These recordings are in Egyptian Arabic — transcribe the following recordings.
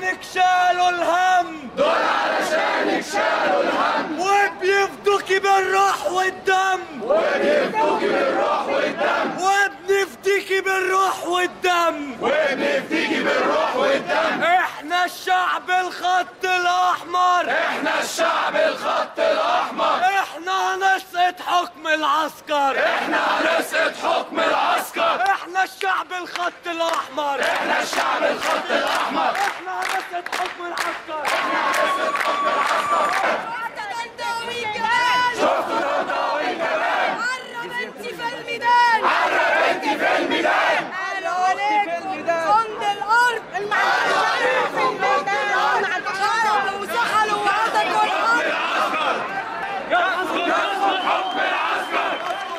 علشانك شالوا الهم دول علشانك شالوا الهم وبيفدوكي بالروح والدم وبيفدوكي بالروح والدم وبنفديكي بالروح والدم وبنفديكي بالروح والدم احنا الشعب الخط الاحمر احنا الشعب الخط الاحمر احنا هنسقط حكم العسكر احنا هنسقط حكم العسكر احنا الشعب الخط الاحمر احنا الشعب الخط الاحمر احنا هنسقط حكم العسكر شفتوا الضوئي كمان عرب انت في الميدان عرب انت في الميدان قالوا عليكم جند الارض المعركه في الميدان مع الحرب وسحلوا وعددوا الارض حكم العسكر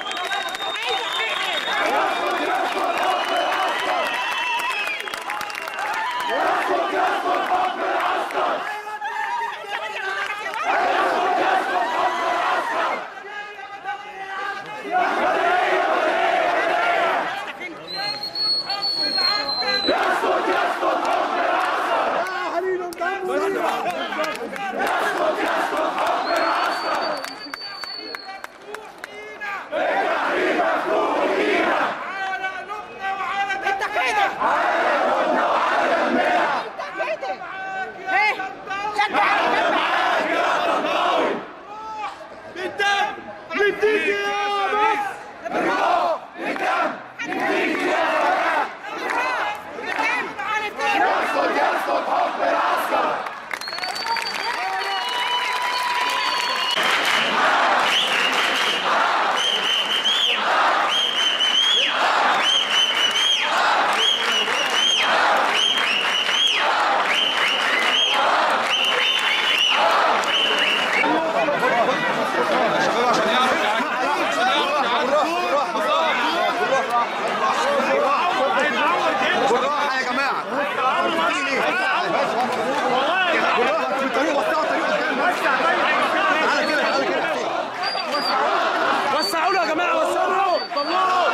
يسقط يسقط حكم العسكر يسقط يسقط حكم العسكر التحرير مفتوح لينا انت كده انت كده ايه شجع بالدم نديكي يا مصر يسقط يسقط حكم العسكر بالراحه يا جماعه بالراحه انتوا بالطريق وسعوا الطريق قدام تعالى كده تعالى كده وسعوا له يا جماعه وسعوا له طلعوا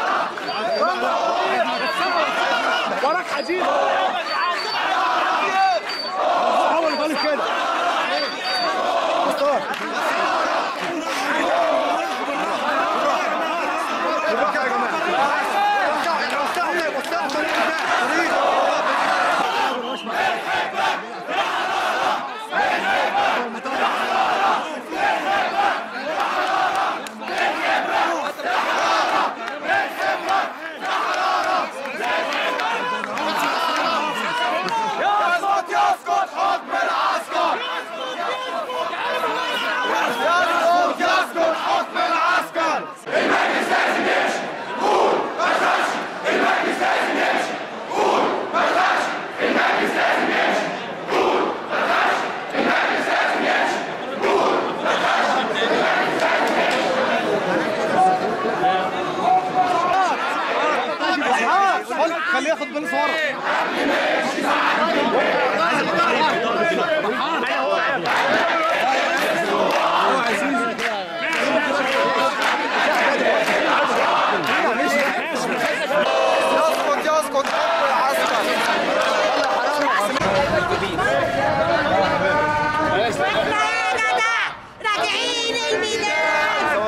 وراك حديد حاول يضل كده مختار بالراحه يا جماعه وسعوا يعني وسعوا وسعوا الطريق قدام طريق يسقط يسقط حكم العسكر يسقط يسقط حكم العسكر المجلس لازم يمشي قول ما تخافش المجلس لازم يمشي قول ما تخافش المجلس لازم يمشي قول ما تخافش المجلس لازم يمشي قول ما تخافش المجلس لازم خليه ياخد باله صوره يسقط يسقط حكم العسكر احنا يا جدع راجعين الميدان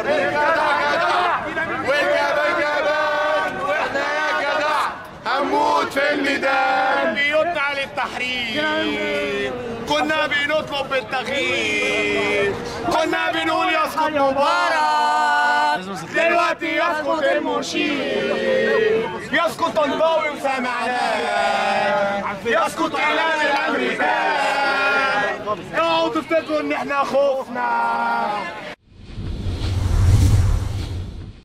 والجبل جبل واحنا يا جدع هنموت في الميدان بيطلع للتحرير كنا بنطلب بالتغيير كنا بنقول يسقط مبارك دلوقتي يسقط المشير يسقط طنطاوي وسامعناه يسقط اعلان الامريكان اوعوا تفتكروا ان احنا خفنا